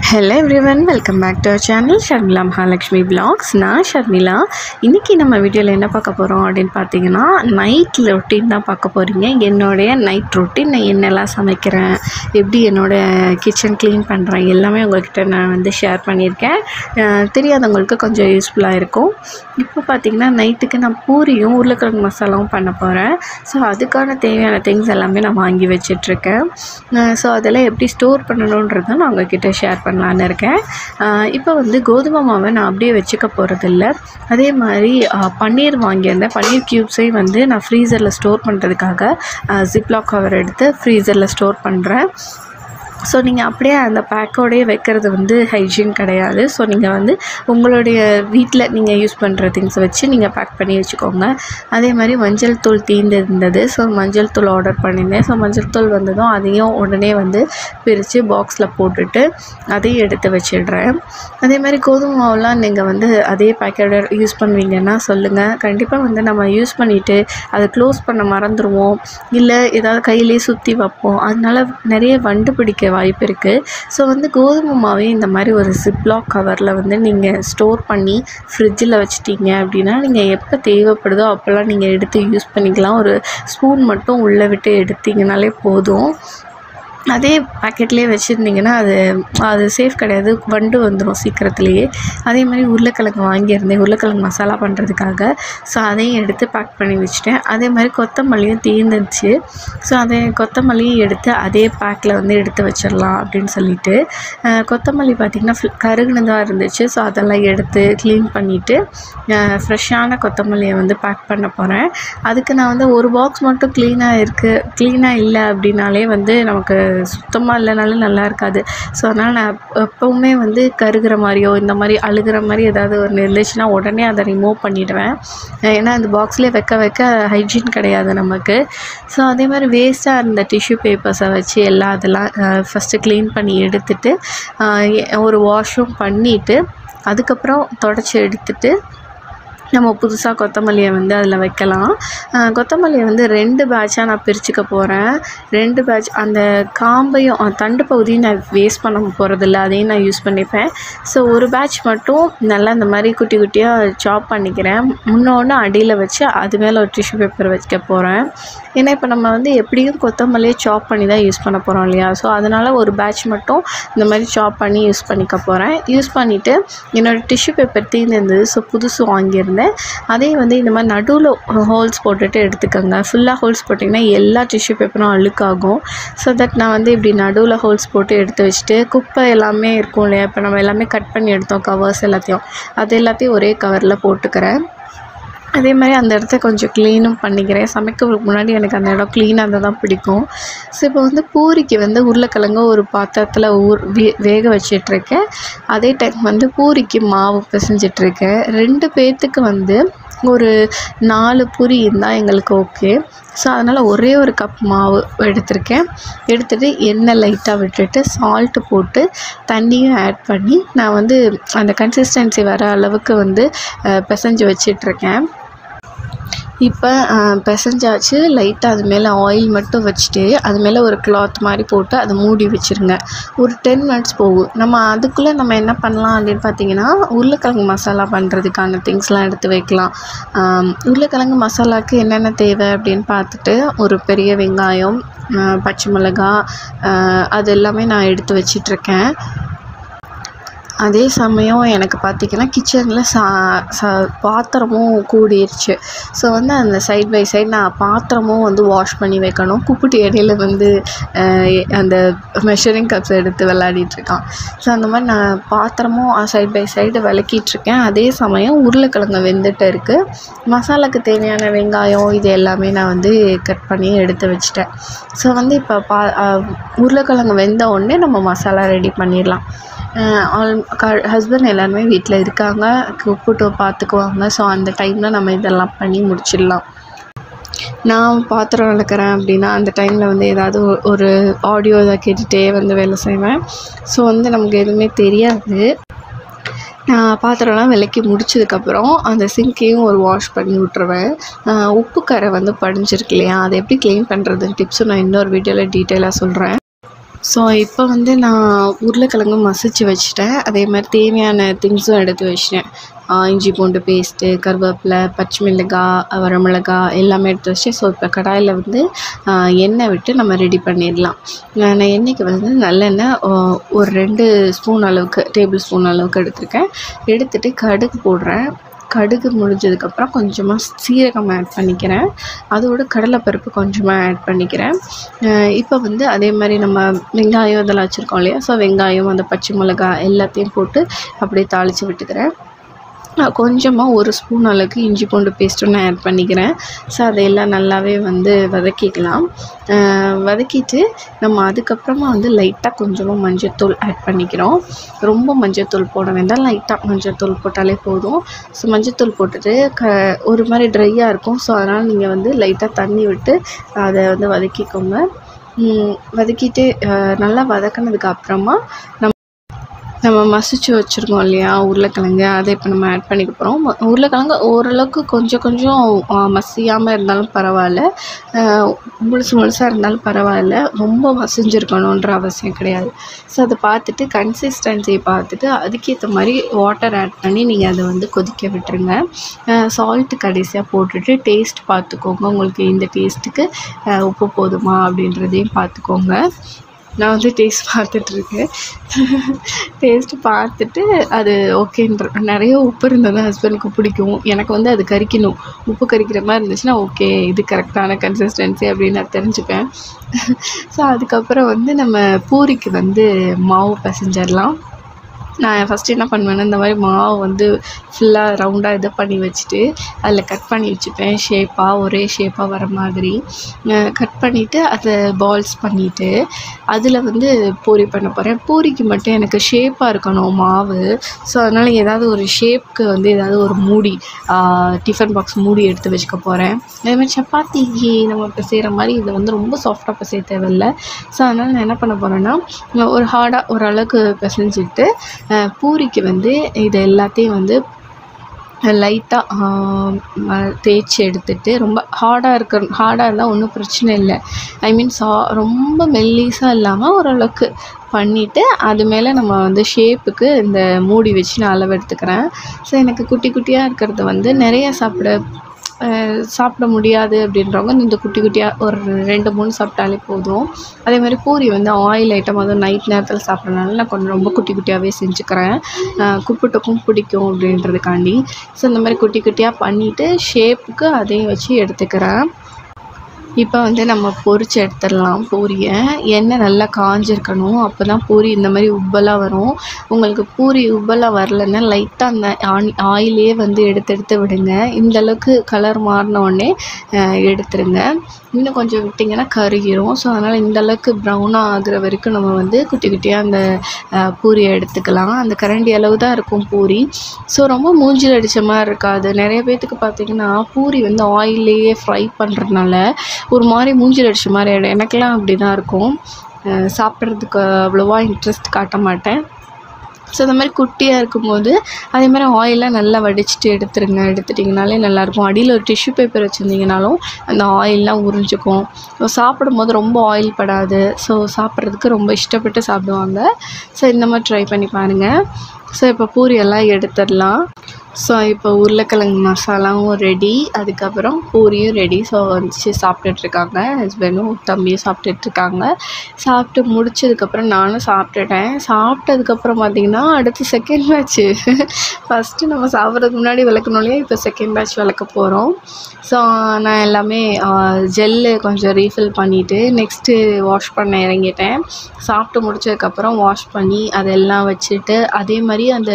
hello everyone welcome back to our channel Sharmila Mahalakshmi blogs நான் ஷர்மிளா இன்றைக்கி நம்ம வீடியோவில் என்ன பார்க்க போகிறோம் அப்படின்னு பார்த்தீங்கன்னா நைட் ரொட்டீன் தான் பார்க்க போகிறீங்க என்னுடைய நைட் ரொட்டீன் நான் என்னெல்லாம் சமைக்கிறேன் எப்படி என்னோடய கிச்சன் க்ளீன் பண்ணுறேன் எல்லாமே உங்கள்கிட்ட நான் வந்து ஷேர் பண்ணியிருக்கேன் அஹ் தெரியாதவங்களுக்கு கொஞ்சம் யூஸ்ஃபுல்லாக இருக்கும் இப்போ பார்த்தீங்கன்னா நைட்டுக்கு நான் பூரியும் உருளைக்கிழங்கு மசாலாவும் பண்ண போகிறேன் ஸோ அதுக்கான தேவையான திங்ஸ் எல்லாமே நான் வாங்கி வச்சிட்ருக்கேன் ஸோ அதெல்லாம் எப்படி ஸ்டோர் பண்ணணுன்றதை நான் உங்ககிட்ட ஷேர் பண்ணலான்னு இருக்கேன் அஹ் இப்போ வந்து கோதுமை மாவை நான் அப்படியே வச்சுக்க போகிறதில்ல அதே மாதிரி அஹ், பன்னீர் வாங்கியிருந்தேன் பன்னீர் க்யூப்ஸையும் வந்து நான் ஃப்ரீசரில் ஸ்டோர் பண்ணுறதுக்காக ஜிப்லாக் கவர் எடுத்து ஃப்ரீசரில் ஸ்டோர் பண்ணுறேன் ஸோ நீங்கள் அப்படியே அந்த பேக்கோடையே வைக்கிறது வந்து ஹைஜீன் கிடையாது ஸோ நீங்கள் வந்து உங்களுடைய வீட்டில் நீங்கள் யூஸ் பண்ணுற திங்ஸ் வச்சு நீங்கள் பேக் பண்ணி வச்சுக்கோங்க அதே மாதிரி மஞ்சள் தூள் தீர்ந்திருந்தது ஸோ மஞ்சள் தூள் ஆர்டர் பண்ணியிருந்தேன் ஸோ மஞ்சள் தூள் வந்ததும் அதையும் உடனே வந்து பிரித்து பாக்ஸில் போட்டுட்டு அதையும் எடுத்து வச்சிடுறேன் அதே மாதிரி கோதுமை மாவுலாம் நீங்கள் வந்து அதே பேக்கெட்டை யூஸ் பண்ணுவீங்கன்னா சொல்லுங்கள் கண்டிப்பாக வந்து நம்ம யூஸ் பண்ணிவிட்டு அதை க்ளோஸ் பண்ண மறந்துடுவோம் இல்லை ஏதாவது கையிலேயே சுற்றி வைப்போம் அதனால நிறைய வண்டு பிடிக்க வாய்ப்பு இருக்குது ஸோ வந்து கோதுமை மாவையும் இந்த மாதிரி ஒரு சிப்லாக் கவரில் வந்து நீங்கள் ஸ்டோர் பண்ணி ஃப்ரிட்ஜில் வச்சிட்டீங்க அப்படின்னா நீங்கள் எப்போ தேவைப்படுதோ அப்போல்லாம் நீங்கள் எடுத்து யூஸ் பண்ணிக்கலாம் ஒரு ஸ்பூன் மட்டும் உள்ளே விட்டு எடுத்தீங்கனாலே போதும் அதே பாக்கெட்லேயே வச்சுருந்தீங்கன்னா அது அது சேஃப் கிடையாது வண்டு வந்துடும் சீக்கிரத்துலேயே அதே மாதிரி உருளைக்கிழங்கு வாங்கியிருந்தேன் உருளைக்கிழங்கு மசாலா பண்ணுறதுக்காக ஸோ அதையும் எடுத்து பேக் பண்ணி வச்சுட்டேன் அதே மாதிரி கொத்தமல்லியும் தீர்ந்துச்சு ஸோ அதை கொத்தமல்லியும் எடுத்து அதே பேக்கில் வந்து எடுத்து வச்சிடலாம் அப்படின்னு சொல்லிட்டு அஹ், கொத்தமல்லி பார்த்திங்கன்னா கருகுனதாக இருந்துச்சு ஸோ அதெல்லாம் எடுத்து க்ளீன் பண்ணிவிட்டு ஃப்ரெஷ்ஷான கொத்தமல்லியை வந்து பேக் பண்ண போகிறேன் அதுக்கு நான் வந்து ஒரு பாக்ஸ் மட்டும் க்ளீனாக இருக்குது க்ளீனாக இல்லை அப்படின்னாலே வந்து நமக்கு சுத்தமாக இல்லைனாலும் நல்லா இருக்காது ஸோ அதனால் நான் எப்போவுமே வந்து கருகிற மாதிரியோ இந்த மாதிரி அழுகிற மாதிரி ஏதாவது ஒன்று இருந்துச்சுன்னா உடனே அதை ரிமூவ் பண்ணிவிடுவேன் ஏன்னா அந்த பாக்ஸ்லேயே வைக்க வைக்க ஹைஜீன் கிடையாது நமக்கு ஸோ அதே மாதிரி வேஸ்ட்டாக இருந்த டிஷ்யூ பேப்பர்ஸை வச்சு எல்லா அதெல்லாம் ஃபஸ்ட்டு க்ளீன் பண்ணி எடுத்துட்டு அஹ், எ- ஒரு வாஷும் பண்ணிவிட்டு அதுக்கப்புறம் தொடச்சி எடுத்துட்டு நம்ம புதுசாக கொத்தமல்லியை வந்து அதில் வைக்கலாம் அஹ் கொத்தமல்லியை வந்து ரெண்டு பேட்சாக நான் பிரிச்சுக்க போகிறேன் ரெண்டு பேட்ச் அந்த காம்பையும் அஹ் தண்டு பகுதியும் நான் வேஸ்ட் பண்ண போகிறதில்ல அதையும் நான் யூஸ் பண்ணிப்பேன் ஸோ ஒரு பேட்ச் மட்டும் நல்லா இந்த மாதிரி குட்டி குட்டியாக சாப் பண்ணிக்கிறேன் முன்னொன்று அடியில் வச்சு அது மேலே ஒரு டிஷ்யூ பேப்பர் வைக்க போகிறேன் ஏன்னா இப்போ நம்ம வந்து எப்படியும் கொத்தமல்லியை சாப் பண்ணி தான் யூஸ் பண்ண போகிறோம் இல்லையா ஸோ அதனால் ஒரு பேட்ச் மட்டும் இந்த மாதிரி சாப் பண்ணி யூஸ் பண்ணிக்க போகிறேன் யூஸ் பண்ணிவிட்டு என்னோடய டிஷ்யூ பேப்பர் தீர்ந்திருந்தது ஸோ புதுசு வாங்கியிருந்தேன் அதே வந்து இந்த மாதிரி நடுவில் ஹோல்ஸ் போட்டுட்டு எடுத்துக்கோங்க ஃபுல்லாக ஹோல்ஸ் போட்டிங்கன்னா எல்லா டிஷ்யூ பேப்பரும் அழுக்காகும் ஸோ தட் நான் வந்து இப்படி நடுவில் ஹோல்ஸ் போட்டு எடுத்து வச்சுட்டு குப்பை எல்லாமே இருக்கும் இல்லையா இப்போ நம்ம எல்லாமே கட் பண்ணி எடுத்தோம் கவர்ஸ் எல்லாத்தையும் அது எல்லாத்தையும் ஒரே கவரில் போட்டுக்கிறேன் அதே மாதிரி அந்த இடத்த கொஞ்சம் க்ளீனும் பண்ணிக்கிறேன் சமைக்கிறதுக்கு முன்னாடி எனக்கு அந்த இடம் க்ளீனாக இருந்தால் தான் பிடிக்கும் ஸோ இப்போ வந்து பூரிக்கு வந்து உருளைக்கிழங்கு ஒரு பாத்திரத்தில் ஊர் வே வேக வச்சிட்ருக்கேன் அதே டைம் வந்து பூரிக்கு மாவு பிசைஞ்சிட்ருக்கேன் ரெண்டு பேர்த்துக்கு வந்து ஒரு நாலு பூரி இருந்தால் எங்களுக்கு ஓகே ஸோ அதனால் ஒரே ஒரு கப் மாவு எடுத்திருக்கேன் எடுத்துகிட்டு எண்ணெய் லைட்டாக விட்டுட்டு சால்ட்டு போட்டு தண்ணியும் ஆட் பண்ணி நான் வந்து அந்த கன்சிஸ்டன்சி வர அளவுக்கு வந்து அஹ், பிசைஞ்சு வச்சிட்ருக்கேன் இப்போ பிசைஞ்சாச்சு லைட்டாக அது மேலே ஆயில் மட்டும் வச்சுட்டு அது மேலே ஒரு கிளாத் மாதிரி போட்டு அதை மூடி வச்சுருங்க ஒரு டென் மினிட்ஸ் போகும் நம்ம அதுக்குள்ளே நம்ம என்ன பண்ணலாம் அப்படின்னு பார்த்தீங்கன்னா உருளைக்கிழங்கு மசாலா பண்ணுறதுக்கான திங்ஸ்லாம் எடுத்து வைக்கலாம் ஆம், உருளைக்கிழங்கு மசாலாவுக்கு என்னென்ன தேவை அப்படின்னு பார்த்துட்டு ஒரு பெரிய வெங்காயம் ஆ, பச்சை மிளகாய் ஆ, அது எல்லாமே நான் எடுத்து வச்சிட்ருக்கேன் அதே சமயம் எனக்கு பார்த்திங்கன்னா கிச்சனில் சா சா பாத்திரமும் கூடிருச்சு ஸோ வந்து அந்த சைட் பை சைடு நான் பாத்திரமும் வந்து வாஷ் பண்ணி வைக்கணும் குப்பிட்டு இடையில வந்து அஹ், அந்த மெஷரிங் கப்ஸ் எடுத்து விளையாடிட்டுருக்கான் ஸோ அந்த மாதிரி நான் பாத்திரமும் சைட் பை சைடு விளக்கிட்டுருக்கேன் அதே சமயம் உருளைக்கிழங்கு வெந்துட்டு இருக்குது மசாலாக்கு தேவையான வெங்காயம் இது எல்லாமே நான் வந்து கட் பண்ணி எடுத்து வச்சிட்டேன் ஸோ வந்து இப்போ பா அஹ், உருளைக்கிழங்கு வெந்த உடனே நம்ம மசாலா ரெடி பண்ணிடலாம் ஆல் க ஹஸ்பண்ட் எல்லாருமே வீட்டில் இருக்காங்க கூப்பிட்டு பார்த்துக்குவாங்க ஸோ அந்த டைமில் நம்ம இதெல்லாம் பண்ணி முடிச்சிடலாம் நான் பாத்திரம் விளக்குறேன் அப்படின்னா அந்த டைமில் வந்து ஏதாவது ஒ- ஒரு ஆடியோ இதை கேட்டுகிட்டே வந்து வேலை செய்வேன் ஸோ வந்து நமக்கு எதுவுமே தெரியாது நான் பாத்திரம்லாம் விளக்கி முடிச்சதுக்கப்புறம் அந்த சிங்கையும் ஒரு வாஷ் பண்ணி விட்ருவேன் ஆஹ் உப்பு கரை வந்து படிஞ்சிருக்கு இல்லையா அதை எப்படி க்ளீன் பண்ணுறதுன்னு டிப்ஸும் நான் இன்னொரு வீடியோவில் டீட்டெயிலாக சொல்கிறேன் ஸோ இப்போ வந்து நான் உருளைக்கிழங்கு மசிச்சு வச்சுட்டேன் அதே மாதிரி தேவையான திங்ஸும் எடுத்து வச்சிட்டேன் இஞ்சி பூண்டு பேஸ்ட்டு கருவேப்பிலை பச்சை மிளகாய் வரமிளகா எல்லாமே எடுத்து வச்சு ஸோ இப்போ கடாயில் வந்து எண்ணெய் விட்டு நம்ம ரெடி பண்ணிடலாம் நான் எண்ணெய்க்கு வந்து நல்லெண்ணெய் ஒரு ரெண்டு ஸ்பூன் அளவுக்கு டேபிள் ஸ்பூன் அளவுக்கு எடுத்திருக்கேன் எடுத்துகிட்டு கடுகு போடுறேன் கடுகு முடிஞ்சதுக்கப்புறம் கொஞ்சமாக சீரகம் ஆட் பண்ணிக்கிறேன் அதோட கடலைப்பருப்பு கொஞ்சமாக ஆட் பண்ணிக்கிறேன் இப்போ வந்து அதே மாதிரி நம்ம வெங்காயம் இதெல்லாம் வச்சுருக்கோம் இல்லையா ஸோ வெங்காயம் அந்த பச்சை மிளகாய் எல்லாத்தையும் போட்டு அப்படியே தாளித்து விட்டுக்கிறேன் கொஞ்சமாக ஒரு ஸ்பூன் அளவுக்கு இஞ்சி பூண்டு பேஸ்ட்டும் நான் ஆட் பண்ணிக்கிறேன் ஸோ அதையெல்லாம் நல்லாவே வந்து வதக்கிக்கலாம் வதக்கிட்டு நம்ம அதுக்கப்புறமா வந்து லைட்டாக கொஞ்சமாக மஞ்சள்தூள் ஆட் பண்ணிக்கிறோம் ரொம்ப மஞ்சள்தூள் போட வேண்டாம் லைட்டாக மஞ்சள்தூள் போட்டாலே போதும் ஸோ மஞ்சள்தூள் போட்டுட்டு க ஒரு மாதிரி ட்ரையாக இருக்கும் ஸோ அதனால் நீங்கள் வந்து லைட்டாக தண்ணி விட்டு அதை வந்து வதக்கிக்கோங்க வதக்கிட்டு நல்லா வதக்கினதுக்கு அப்புறமா நம்ம நம்ம மசிச்சு வச்சுருக்கோம் இல்லையா உருளைக்கிழங்கு அதை இப்போ நம்ம ஆட் பண்ணிக்க போகிறோம் உருளைக்கிழங்கு ஓரளவுக்கு கொஞ்சம் கொஞ்சம் மசியாமல் இருந்தாலும் பரவாயில்ல முழுசு முழுசாக இருந்தாலும் பரவாயில்ல ரொம்ப மசிஞ்சிருக்கணுன்ற அவசியம் கிடையாது ஸோ அதை பார்த்துட்டு கன்சிஸ்டன்சியை பார்த்துட்டு அதுக்கேற்ற மாதிரி வாட்டர் ஆட் பண்ணி நீங்கள் அதை வந்து கொதிக்க விட்டுருங்க சால்ட்டு கடைசியாக போட்டுட்டு டேஸ்ட் பார்த்துக்கோங்க உங்களுக்கு இந்த டேஸ்ட்டுக்கு உப்பு போதுமா அப்படின்றதையும் பார்த்துக்கோங்க நான் வந்து டேஸ்ட் பார்த்துட்ருக்கேன் டேஸ்ட்டு பார்த்துட்டு அது ஓகேன்ற நிறைய உப்பு இருந்தால் தான் ஹஸ்பண்டுக்கு பிடிக்கும் எனக்கு வந்து அது கரிக்கணும் உப்பு கரிக்கிற மாதிரி இருந்துச்சுன்னா ஓகே இது கரெக்டான கன்சிஸ்டன்சி அப்படின்னு நான் தெரிஞ்சுப்பேன் ஸோ அதுக்கப்புறம் வந்து நம்ம பூரிக்கு வந்து மாவு பிசைஞ்சிடலாம் நான் ஃபஸ்ட்டு என்ன பண்ணுவேன்னா இந்த மாதிரி மாவு வந்து ஃபுல்லாக ரவுண்டாக இது பண்ணி வச்சுட்டு அதில் கட் பண்ணி வச்சுப்பேன் ஷேப்பாக ஒரே ஷேப்பாக வர மாதிரி கட் பண்ணிவிட்டு அதை பால்ஸ் பண்ணிவிட்டு அதில் வந்து பூரி பண்ண போகிறேன் பூரிக்கு மட்டும் எனக்கு ஷேப்பாக இருக்கணும் மாவு ஸோ அதனால் ஏதாவது ஒரு ஷேப்க்கு வந்து ஏதாவது ஒரு மூடி டிஃபன் பாக்ஸ் மூடி எடுத்து வச்சுக்க போகிறேன் அதேமாதிரி சப்பாத்திக்கு நம்ம இப்போ செய்கிற மாதிரி இதை வந்து ரொம்ப சாஃப்டாக இப்போ செய்ய தேவையில்லை ஸோ அதனால் நான் என்ன பண்ண போகிறேன்னா ஒரு ஹார்டாக ஓரளவுக்கு பிசைஞ்சிட்டு பூரிக்கு வந்து இது எல்லாத்தையும் வந்து லைட்டாக தேய்ச்சி எடுத்துட்டு ரொம்ப ஹார்டாக இருக்க ஹார்டாக இருந்தால் ஒன்றும் பிரச்சனை இல்லை ஐ மீன் சா ரொம்ப மெல்லிஸாக இல்லாமல் ஓரளவுக்கு பண்ணிவிட்டு அது மேலே நம்ம வந்து ஷேப்புக்கு இந்த மூடி வச்சு நான் அளவு எடுத்துக்கிறேன் ஸோ எனக்கு குட்டி குட்டியாக இருக்கிறது வந்து நிறைய சாப்பிட சாப்பிட முடியாது அப்படின்றவங்க இந்த குட்டி குட்டியாக ஒரு ரெண்டு மூணு சாப்பிட்டாலே போதும் அதே மாதிரி பூரி வந்து ஆயில் ஐட்டம் அதுவும் நைட் நேரத்தில் சாப்பிட்றதுனால நான் கொஞ்சம் ரொம்ப குட்டி குட்டியாகவே செஞ்சுக்கிறேன் குப்பிட்டுக்கும் பிடிக்கும் அப்படின்றதுக்காண்டி ஸோ இந்த மாதிரி குட்டி குட்டியாக பண்ணிவிட்டு ஷேப்புக்கு அதையும் வச்சு எடுத்துக்கிறேன் இப்போ வந்து நம்ம பொரிச்சு எடுத்துடலாம் பூரியை எண்ணெய் நல்லா காஞ்சிருக்கணும் அப்போ தான் பூரி இந்த மாதிரி உப்பலாக வரும் உங்களுக்கு பூரி உப்பலாக வரலன்னா லைட்டாக அந்த ஆன் ஆயிலே வந்து எடுத்து எடுத்து விடுங்க இந்த அளவுக்கு கலர் மாறின உடனே எடுத்துருங்க இன்னும் கொஞ்சம் விட்டிங்கன்னா கருகிரும் ஸோ அதனால் இந்த அளவுக்கு ப்ரௌனாக ஆகுற வரைக்கும் நம்ம வந்து குட்டி குட்டியாக அந்த பூரியை எடுத்துக்கலாம் அந்த கரண்டி அளவு தான் இருக்கும் பூரி ஸோ ரொம்ப மூஞ்சில் அடித்த மாதிரி இருக்காது நிறைய பேர்த்துக்கு பார்த்திங்கன்னா பூரி வந்து ஆயிலேயே ஃப்ரை பண்ணுறதுனால ஒரு மாதிரி மூஞ்சில் அடித்த மாதிரி ஆகிடும் எனக்கெல்லாம் அப்படி தான் இருக்கும் சாப்பிட்றதுக்கு அவ்வளோவா இன்ட்ரெஸ்ட் காட்ட மாட்டேன் ஸோ இந்த மாதிரி குட்டியாக இருக்கும்போது அதே மாதிரி ஆயிலெலாம் நல்லா வடிச்சிட்டு எடுத்துருங்க எடுத்துட்டிங்கனாலே நல்லாயிருக்கும் அடியில் ஒரு டிஷ்யூ பேப்பர் வச்சுருந்தீங்கனாலும் அந்த ஆயிலெலாம் உறிஞ்சிக்கும் ஸோ சாப்பிடும்போது ரொம்ப ஆயில் படாது ஸோ சாப்பிட்றதுக்கு ரொம்ப இஷ்டப்பட்டு சாப்பிடுவாங்க ஸோ இந்த மாதிரி ட்ரை பண்ணி பாருங்கள் ஸோ இப்போ பூரி எல்லாம் எடுத்துடலாம் ஸோ இப்போ உருளைக்கிழங்கு மசாலாவும் ரெடி அதுக்கப்புறம் பூரியும் ரெடி ஸோ வந்துச்சு சாப்பிட்டுட்ருக்காங்க ஹஸ்பண்டும் தம்பியும் சாப்பிட்டுட்ருக்காங்க சாப்பிட்டு முடிச்சதுக்கப்புறம் நானும் சாப்பிட்டுட்டேன் சாப்பிட்டதுக்கப்புறம் பார்த்திங்கன்னா அடுத்து செகண்ட் பேட்ச்சு ஃபஸ்ட்டு நம்ம சாப்பிட்றதுக்கு முன்னாடி விளக்கணும் இல்லையா இப்போ செகண்ட் பேட்ச் விளக்க போகிறோம் ஸோ நான் எல்லாமே ஜெல்லு கொஞ்சம் ரீஃபில் பண்ணிவிட்டு நெக்ஸ்ட்டு வாஷ் பண்ண இறங்கிட்டேன் சாப்பிட்டு முடிச்சதுக்கப்புறம் வாஷ் பண்ணி அதெல்லாம் வச்சுட்டு அதே மாதிரி அந்த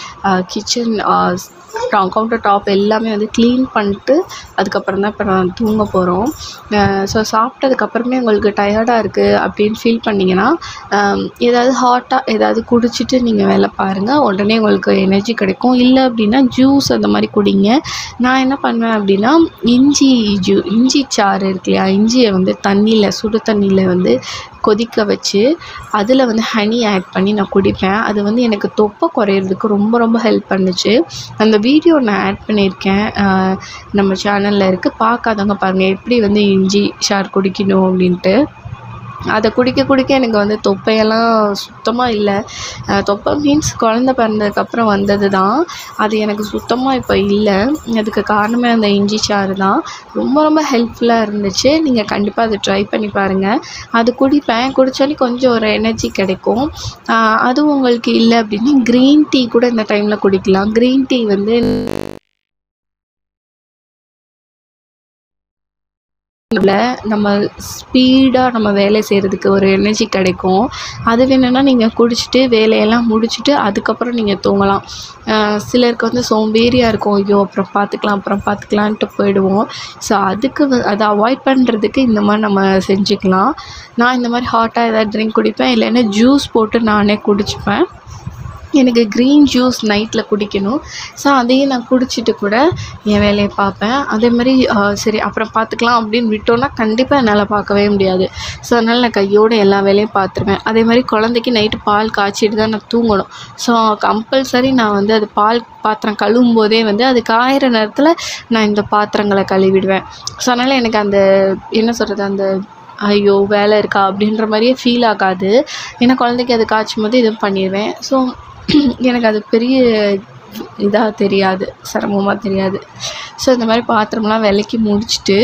கிச்சன் கவுண்டர் டாப் எல்லாமே வந்து க்ளீன் பண்ணிட்டு அதுக்கப்புறம் தான் இப்போ நான் தூங்க போகிறோம் ஸோ சாப்பிட்டதுக்கப்புறமே உங்களுக்கு டயர்டாக இருக்குது அப்படின்னு ஃபீல் பண்ணிங்கன்னா ஏதாவது ஹாட்டாக ஏதாவது குடிச்சிட்டு நீங்கள் வேலை பாருங்கள் உடனே உங்களுக்கு எனர்ஜி கிடைக்கும் இல்லை அப்படின்னா ஜூஸ் அந்த மாதிரி குடிங்க நான் என்ன பண்ணுவேன் அப்படின்னா இஞ்சி ஜூ இஞ்சி சாறு இருக்கு இல்லையா இஞ்சியை வந்து தண்ணியில் சுடு தண்ணியில் வந்து கொதிக்க வச்சு அதில் வந்து ஹனி ஆட் பண்ணி நான் குடிப்பேன் அது வந்து எனக்கு தொப்பை குறையிறதுக்கு ரொம்ப ரொம்ப ஹெல்ப் பண்ணுச்சு அந்த வீடியோ நான் ஆட் பண்ணியிருக்கேன் நம்ம சேனலில் இருக்குது பார்க்காதவங்க பாருங்கள் எப்படி வந்து இஞ்சி சார் குடிக்கணும் அப்படின்ட்டு அதை குடிக்க குடிக்க எனக்கு வந்து தொப்பையெல்லாம் சுத்தமாக இல்லை அஹ் தொப்பை மீன்ஸ் குழந்த பிறந்ததுக்கப்புறம் வந்தது தான் அது எனக்கு சுத்தமாக இப்போ இல்லை அதுக்கு காரணமே அந்த இஞ்சி சாறு தான் ரொம்ப ரொம்ப ஹெல்ப்ஃபுல்லாக இருந்துச்சு நீங்கள் கண்டிப்பாக அதை ட்ரை பண்ணி பாருங்கள் அது குடிப்பேன் குடித்தாலே கொஞ்சம் ஒரு எனர்ஜி கிடைக்கும் ஆஹ் அதுவும் உங்களுக்கு இல்லை அப்படின்னா க்ரீன் டீ கூட இந்த டைமில் குடிக்கலாம் க்ரீன் டீ வந்து நம்ம ஸ்பீடாக நம்ம வேலை செய்கிறதுக்கு ஒரு எனர்ஜி கிடைக்கும் அது வேணும்னா நீங்கள் குடிச்சிட்டு வேலையெல்லாம் முடிச்சுட்டு அதுக்கப்புறம் நீங்கள் தூங்கலாம் ஆஹ் சிலருக்கு வந்து சோம்பேறியாக இருக்கும் ஐயோ அப்புறம் பார்த்துக்கலாம் அப்புறம் பார்த்துக்கலான்ட்டு போயிடுவோம் ஸோ அதுக்கு வ- அதை அவாய்ட் பண்ணுறதுக்கு இந்த மாதிரி நம்ம செஞ்சுக்கலாம் நான் இந்த மாதிரி ஹாட்டாக ஏதாவது ட்ரிங்க் குடிப்பேன் இல்லைன்னா ஜூஸ் போட்டு நானே குடிச்சுப்பேன் எனக்கு க்ரீன் ஜூஸ் நைட்டில் குடிக்கணும் ஸோ அதையும் நான் குடிச்சிட்டு கூட என் வேலையை பார்ப்பேன் அதே மாதிரி ஆஹ் சரி அப்புறம் பார்த்துக்கலாம் அப்படின்னு விட்டோன்னா கண்டிப்பாக என்னால் பார்க்கவே முடியாது ஸோ அதனால் நான் கையோடு எல்லா வேலையும் பார்த்துருவேன் அதே மாதிரி குழந்தைக்கு நைட்டு பால் காய்ச்சிட்டு தான் நான் தூங்கணும் ஸோ கம்பல்சரி நான் வந்து அது பால் பாத்திரம் கழுவும் போதே வந்து அது காயிற நேரத்தில் நான் இந்த பாத்திரங்களை கழுவிடுவேன் ஸோ அதனால் எனக்கு அந்த என்ன சொல்கிறது அந்த ஐயோ வேலை இருக்கா அப்படின்ற மாதிரியே ஃபீல் ஆகாது ஏன்னா குழந்தைக்கு அது காய்ச்சும் போது இதுவும் பண்ணிடுவேன் ஸோ எனக்கு அது பெரிய இதாக தெரியாது சிரமமாக தெரியாது ஸோ இந்த மாதிரி பாத்திரம்லாம் விளக்கி முடிச்சுட்டு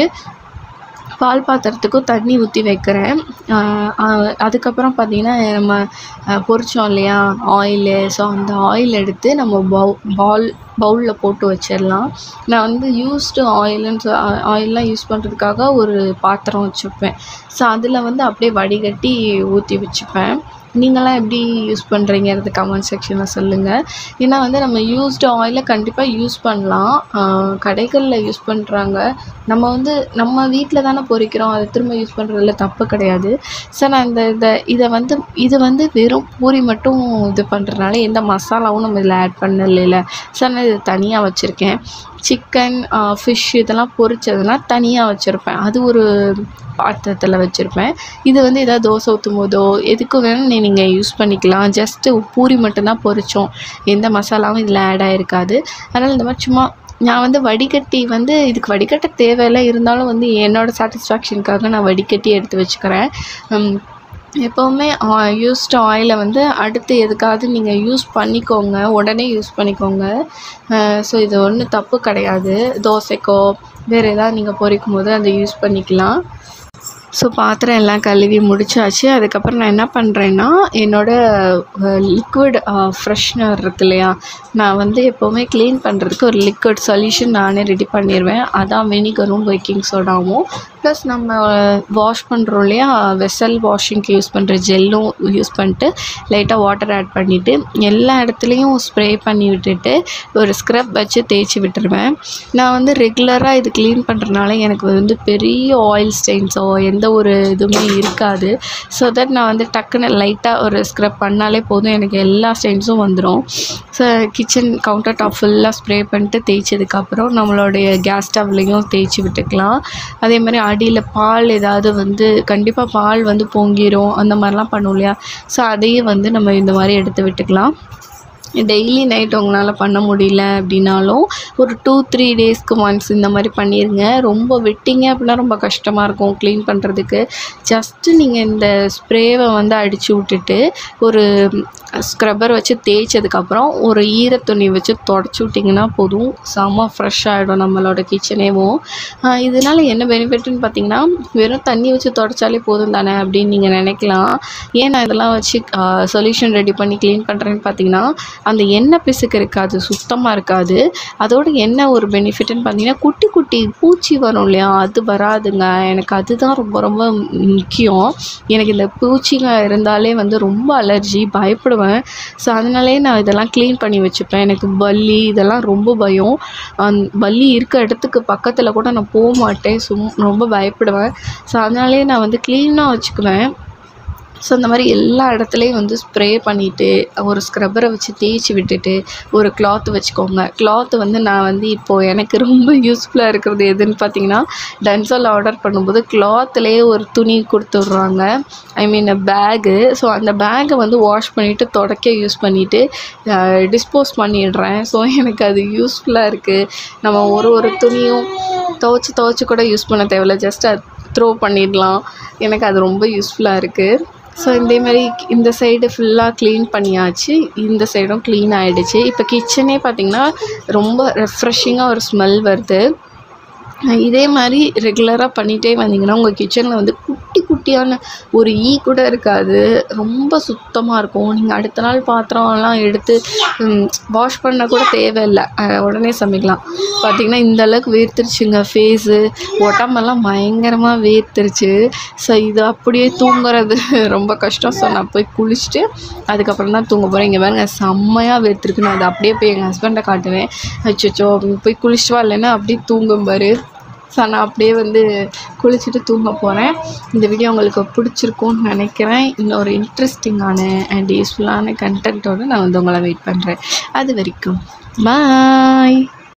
பால் பாத்திரத்துக்கும் தண்ணி ஊற்றி வைக்கிறேன் ஆஹ் ஆஹ் அதுக்கப்புறம் பார்த்திங்கன்னா நம்ம ஆஹ் பொரிச்சோம் இல்லையா ஆயிலு ஸோ அந்த ஆயில் எடுத்து நம்ம பவு பால் பவுலில் போட்டு வச்சிடலாம் நான் வந்து யூஸ்டு ஆயிலுன்னு சொ ஆயிலெலாம் யூஸ் பண்ணுறதுக்காக ஒரு பாத்திரம் வச்சுப்பேன் ஸோ அதில் வந்து அப்படியே வடிகட்டி ஊற்றி வச்சுப்பேன் நீங்களாம் எப்படி யூஸ் பண்ணுறீங்கிறது கமெண்ட் செக்ஷனில் சொல்லுங்கள் ஏன்னா வந்து நம்ம யூஸ்டு ஆயிலை கண்டிப்பாக யூஸ் பண்ணலாம் கடைகளில் யூஸ் பண்ணுறாங்க நம்ம வந்து நம்ம வீட்டில் தானே பொரிக்கிறோம் அதை திரும்ப யூஸ் பண்ணுறதுல தப்பு கிடையாது ஸோ நான் இந்த இதை இதை வந்து இது வந்து வெறும் பூரி மட்டும் இது பண்ணுறதுனால எந்த மசாலாவும் நம்ம இதில் ஆட் பண்ணல ஸோ நான் இது தனியாக வச்சுருக்கேன் சிக்கன் ஃபிஷ் இதெல்லாம் பொரிச்சதுன்னா தனியாக வச்சுருப்பேன் அது ஒரு பாத்திரத்தில் வச்சுருப்பேன் இது வந்து எதாவது தோசை ஊற்றும் போதோ எதுக்கு வேணும் நீங்கள் யூஸ் பண்ணிக்கலாம் ஜஸ்ட்டு பூரி மட்டும்தான் பொரிச்சோம் எந்த மசாலாவும் இதில் ஆட் ஆகிருக்காது அதனால் இந்த மாதிரி சும்மா நான் வந்து வடிகட்டி வந்து இதுக்கு வடிகட்ட தேவையில்லை இருந்தாலும் வந்து என்னோடய சாட்டிஸ்ஃபேக்ஷனுக்காக நான் வடிகட்டி எடுத்து வச்சுக்கிறேன் உம், எப்போவுமே யூஸ்டு ஆயிலை வந்து அடுத்து எதுக்காவது நீங்கள் யூஸ் பண்ணிக்கோங்க உடனே யூஸ் பண்ணிக்கோங்க ஸோ இது ஒன்றும் தப்பு கிடையாது தோசைக்கோ வேறு ஏதாவது நீங்கள் பொரிக்கும் போது அதை யூஸ் பண்ணிக்கலாம் ஸோ பாத்திரம் எல்லாம் கழுவி முடிச்சாச்சு அதுக்கப்புறம் நான் என்ன பண்ணுறேன்னா என்னோடய லிக்விட் ஃப்ரெஷ்னர் இருக்கு இல்லையா நான் வந்து எப்போவுமே க்ளீன் பண்ணுறதுக்கு ஒரு லிக்விட் சொல்யூஷன் நானே ரெடி பண்ணிடுவேன் அதான் வினிகரும் பேக்கிங் சோடாவும் ப்ளஸ் நம்ம வாஷ் பண்ணுறோம் இல்லையா வெசல் வாஷிங்க்கு யூஸ் பண்ணுற ஜெல்லும் யூஸ் பண்ணிட்டு லைட்டாக வாட்டர் ஆட் பண்ணிவிட்டு எல்லா இடத்துலையும் ஸ்ப்ரே பண்ணி விட்டுட்டு ஒரு ஸ்க்ரப் வச்சு தேய்ச்சி விட்டுருவேன் நான் வந்து ரெகுலராக இது க்ளீன் பண்ணுறதுனால எனக்கு வந்து பெரிய ஆயில் ஸ்டெயின்ஸோ எந்த ஒரு இதுவுமே இருக்காது ஸோ தட் நான் வந்து டக்குன்னு லைட்டாக ஒரு ஸ்க்ரப் பண்ணாலே போதும் எனக்கு எல்லா ஸ்டெயின்ஸும் வந்துடும் ஸோ கிச்சன் கவுண்டர் டாப் ஃபுல்லாக ஸ்ப்ரே பண்ணிட்டு தேய்ச்சதுக்கப்புறம் நம்மளுடைய கேஸ் ஸ்டவ்லேயும் தேய்ச்சி விட்டுக்கலாம் அதே மாதிரி அடியில் பால் ஏதாவது வந்து கண்டிப்பாக பால் வந்து பொங்கிரும் அந்த மாதிரிலாம் பண்ணும் இல்லையா ஸோ அதையும் வந்து நம்ம இந்த மாதிரி எடுத்து விட்டுக்கலாம் டெய்லி நைட் உங்களால் பண்ண முடியல அப்படின்னாலும் ஒரு டூ த்ரீ டேஸ்க்கு ஒன்ஸ் இந்த மாதிரி பண்ணிடுங்க ரொம்ப விட்டீங்க அப்படின்னா ரொம்ப கஷ்டமாக இருக்கும் க்ளீன் பண்ணுறதுக்கு ஜஸ்ட்டு நீங்கள் இந்த ஸ்ப்ரேவை வந்து அடித்து விட்டுட்டு ஒரு ஸ்க்ரப்பர் வச்சு தேய்ச்சதுக்கப்புறம் ஒரு ஈர துணி வச்சு தொடச்சி விட்டிங்கன்னா போதும் செம்ம ஃப்ரெஷ் ஆகிடும் நம்மளோட கிச்சனேவும் இதனால் என்ன பெனிஃபிட்னு பார்த்தீங்கன்னா வெறும் தண்ணி வச்சு தொடச்சாலே போதும் தானே அப்படின்னு நீங்கள் நினைக்கலாம் ஏன் நான் இதெல்லாம் வச்சு சொல்யூஷன் ரெடி பண்ணி க்ளீன் பண்ணுறேன்னு பார்த்தீங்கன்னா அந்த எண்ணெய் பிசுக்கு இருக்காது சுத்தமாக இருக்காது அதோட என்ன ஒரு பெனிஃபிட்னு பார்த்தீங்கன்னா குட்டி குட்டி பூச்சி வரும் இல்லையா அது வராதுங்க எனக்கு அதுதான் ரொம்ப ரொம்ப முக்கியம் எனக்கு இந்த பூச்சிங்க இருந்தாலே வந்து ரொம்ப அலர்ஜி பயப்படுவேன் ஸோ அதனாலே நான் இதெல்லாம் க்ளீன் பண்ணி வச்சுப்பேன் எனக்கு பல்லி இதெல்லாம் ரொம்ப பயம் அந் பல்லி இருக்க இடத்துக்கு பக்கத்தில் கூட நான் போக மாட்டேன் சும் ரொம்ப பயப்படுவேன் ஸோ அதனாலே நான் வந்து க்ளீனாக வச்சுக்குவேன் ஸோ இந்த மாதிரி எல்லா இடத்துலையும் வந்து ஸ்ப்ரே பண்ணிவிட்டு ஒரு ஸ்க்ரப்பரை வச்சு தேய்ச்சி விட்டுட்டு ஒரு கிளாத் வச்சுக்கோங்க கிளாத் வந்து நான் வந்து இப்போது எனக்கு ரொம்ப யூஸ்ஃபுல்லாக இருக்கிறது எதுன்னு பார்த்தீங்கன்னா டன்சால் ஆர்டர் பண்ணும்போது கிளாத்லேயே ஒரு துணி கொடுத்துட்றாங்க ஐ மீன் பேகு ஸோ அந்த பேக்கை வந்து வாஷ் பண்ணிவிட்டு தொடக்க யூஸ் பண்ணிவிட்டு டிஸ்போஸ் பண்ணிடுறேன் ஸோ எனக்கு அது யூஸ்ஃபுல்லாக இருக்குது நம்ம ஒரு ஒரு துணியும் துவைச்சி துவைச்சி கூட யூஸ் பண்ண தேவையில்ல ஜஸ்ட் அது த்ரோ பண்ணிடலாம் எனக்கு அது ரொம்ப யூஸ்ஃபுல்லாக இருக்குது ஸோ இதே மாதிரி இந்த சைடு ஃபுல்லாக க்ளீன் பண்ணியாச்சு இந்த சைடும் க்ளீன் ஆகிடுச்சு இப்போ கிச்சனே பார்த்திங்கன்னா ரொம்ப ரெஃப்ரெஷிங்காக ஒரு ஸ்மெல் வருது இதே மாதிரி ரெகுலராக பண்ணிகிட்டே வந்தீங்கன்னா உங்கள் கிச்சனில் வந்து குட்டி குட்டியான ஒரு ஈ கூட இருக்காது ரொம்ப சுத்தமாக இருக்கும் நீங்கள் அடுத்த நாள் பாத்திரம்லாம் எடுத்து வாஷ் பண்ண கூட தேவையில்லை அஹ் உடனே சமைக்கலாம் பார்த்திங்கன்னா இந்த அளவுக்கு வேர்த்துருச்சுங்க ஃபேஸு உடம்பெல்லாம் பயங்கரமாக வேர்த்துருச்சு ஸோ இது அப்படியே தூங்குறது ரொம்ப கஷ்டம் ஸோ நான் போய் குளிச்சுட்டு அதுக்கப்புறம் தான் தூங்க போகிறேன் இங்கே பாருங்க செம்மையாக வேர்த்துருக்கு நான் அதை அப்படியே போய் எங்கள் ஹஸ்பண்டை காட்டுவேன் அச்சோ போய் குளிச்சுட்டு வா இல்லைன்னா அப்படியே தூங்கும் பாரு ஸோ நான் அப்படியே வந்து குளிச்சுட்டு தூங்க போகிறேன் இந்த வீடியோ உங்களுக்கு பிடிச்சிருக்கும்னு நினைக்கிறேன் இன்னொரு இன்ட்ரெஸ்டிங்கான அண்ட் யூஸ்ஃபுல்லான கண்டென்ட்டோடு நான் வந்து உங்களை வெயிட் பண்ணுறேன் அது வரைக்கும் பாய்